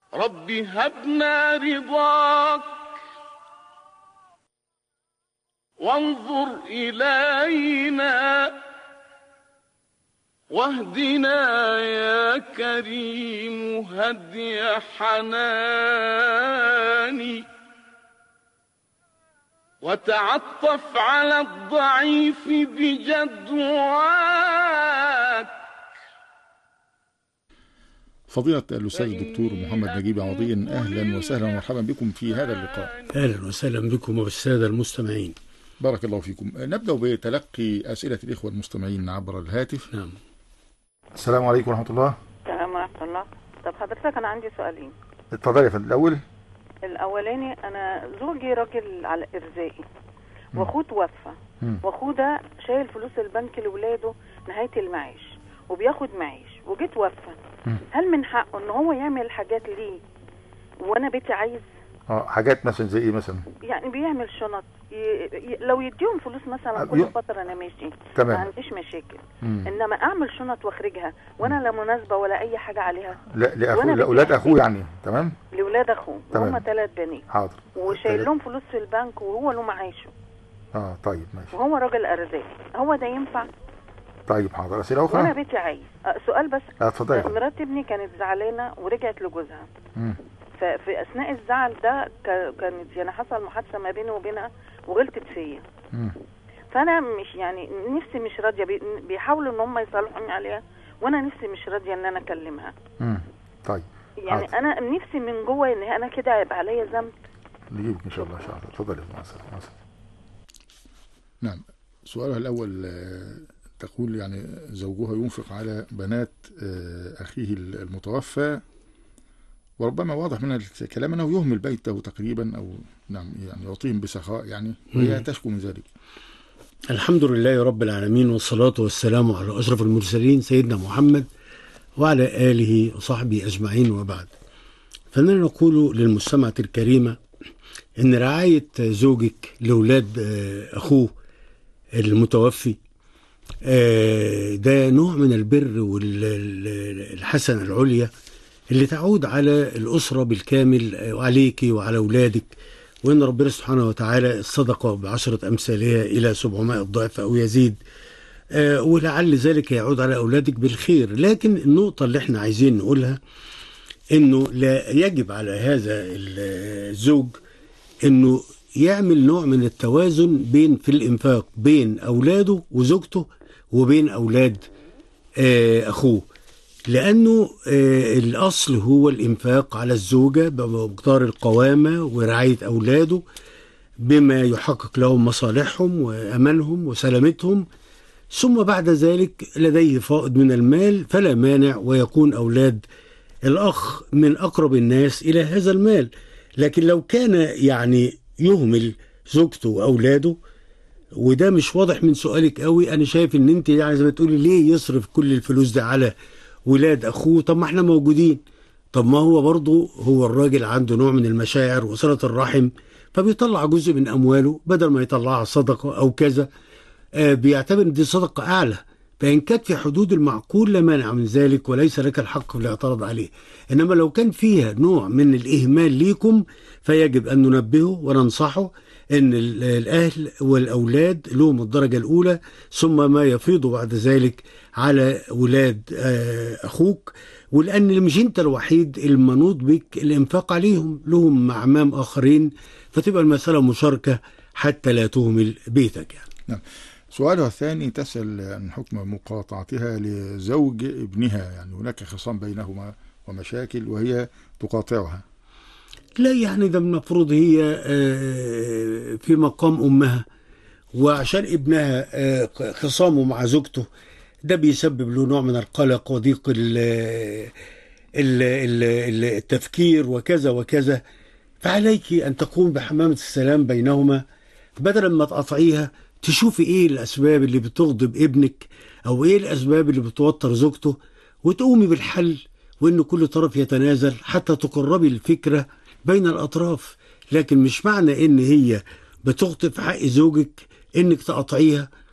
رب هبنا رضاك وانظر إلينا واهدنا يا كريم هدي حناني وتعطف على الضعيف بجدواك فضيلة الأستاذ الدكتور محمد نجيب عوضي أهلا وسهلا ومرحبا بكم في هذا اللقاء اهلا وسهلا بكم وبالساده المستمعين بارك الله فيكم نبدأ بتلقي أسئلة الإخوة المستمعين عبر الهاتف نعم السلام عليكم ورحمة الله السلام ورحمة الله طب حضرتك أنا عندي سؤالين اتفضل يا فندم الأول الأولاني أنا زوجي راجل على إرزاقي وأخوه توفى مم. وأخوه ده شايل فلوس البنك لولاده نهاية المعاش وبياخد معاش وجه توفى مم. هل من حقه إن هو يعمل حاجات ليه وأنا بيتي عايز اه حاجات مثلا زي ايه مثلا يعني بيعمل شنط ي... ي... لو يديهم فلوس مثلا أه، كل يو- فترة أنا ماشي ما تمام عنديش مشاكل مم. إنما أعمل شنط وأخرجها وأنا لا مناسبة ولا أي حاجة عليها لا لأخو وأنا لأولاد بدي أخوه يعني تمام لولاد أخوه تمام. وهم ثلاث بنات حاضر وشايل لهم فلوس في البنك وهو له معاشه اه طيب ماشي وهو راجل ارزاق هو ده ينفع طيب حاضر أسئلة وانا أخرى بيتي عايز أه، سؤال بس اه اتفضل يا فندم مرات ابني كانت زعلانه ورجعت لجوزها مم. ففي اثناء الزعل ده ك- كانت يعني حصل محادثه ما بيني وبينها وغلطت فيا مم. فانا مش يعني نفسي مش راضيه بي- بيحاولوا ان هم يصالحوني عليها وانا نفسي مش راضيه ان انا اكلمها مم. طيب يعني حاضر. انا نفسي من جوه ان انا كده هيبقى عليا ذنب نجيبك إن شاء الله إن شاء الله اتفضل يا فندم مع السلامة مع السلامة. نعم سؤالها الأول آه، تقول يعني زوجها ينفق على بنات آه، أخيه المتوفى وربما واضح من الكلام أنه يهمل بيته تقريبا أو نعم يعني يعطيهم بسخاء يعني وهي مم. تشكو من ذلك الحمد لله رب العالمين والصلاة والسلام على أشرف المرسلين سيدنا محمد وعلى آله وصحبه أجمعين وبعد فإننا نقول للمستمعة الكريمة إن رعاية زوجك لأولاد آه، أخوه المتوفي آه، ده نوع من البر والحسنة العليا اللي تعود على الأسرة بالكامل آه، وعليك وعلى أولادك وإن ربنا سبحانه وتعالى الصدقة بعشرة أمثالها إلى 700 ضعف أو يزيد آه، ولعل ذلك يعود على أولادك بالخير لكن النقطة اللي احنا عايزين نقولها إنه لا يجب على هذا الزوج إنه يعمل نوع من التوازن بين في الإنفاق بين أولاده وزوجته وبين أولاد آه، أخوه لأنه آه، الأصل هو الإنفاق على الزوجة بمقدار القوامة ورعاية أولاده بما يحقق لهم مصالحهم وأمانهم وسلامتهم ثم بعد ذلك لديه فائض من المال فلا مانع ويكون أولاد الأخ من أقرب الناس إلى هذا المال لكن لو كان يعني يهمل زوجته وأولاده وده مش واضح من سؤالك قوي انا شايف ان انت يعني زي ما تقولي ليه يصرف كل الفلوس ده على ولاد اخوه طب ما احنا موجودين طب ما هو برضه هو الراجل عنده نوع من المشاعر وصلة الرحم فبيطلع جزء من امواله بدل ما يطلعها صدقة او كذا آه بيعتبر ان دي صدقة اعلى فان كانت في حدود المعقول لا مانع من ذلك وليس لك الحق في الاعتراض عليه انما لو كان فيها نوع من الاهمال ليكم فيجب ان ننبهه وننصحه ان ال- الاهل والاولاد لهم الدرجه الاولى ثم ما يفيض بعد ذلك على ولاد آه، اخوك ولان مش انت الوحيد المنوط بك الانفاق عليهم لهم اعمام اخرين فتبقى المساله مشاركه حتى لا تهمل بيتك يعني. سؤالها الثاني تسأل عن حكم مقاطعتها لزوج ابنها يعني هناك خصام بينهما ومشاكل وهي تقاطعها لا يعني ده المفروض هي آه، في مقام امها وعشان ابنها آه، خصامه مع زوجته ده بيسبب له نوع من القلق وضيق ال- ال- ال- ال- التفكير وكذا وكذا فعليك ان تقوم بحمامه السلام بينهما بدل ما تقاطعيها تشوفي ايه الاسباب اللي بتغضب ابنك او ايه الاسباب اللي بتوتر زوجته وتقومي بالحل وان كل طرف يتنازل حتى تقربي الفكره بين الاطراف لكن مش معنى ان هي بتخطئ في حق زوجك انك تقاطعيها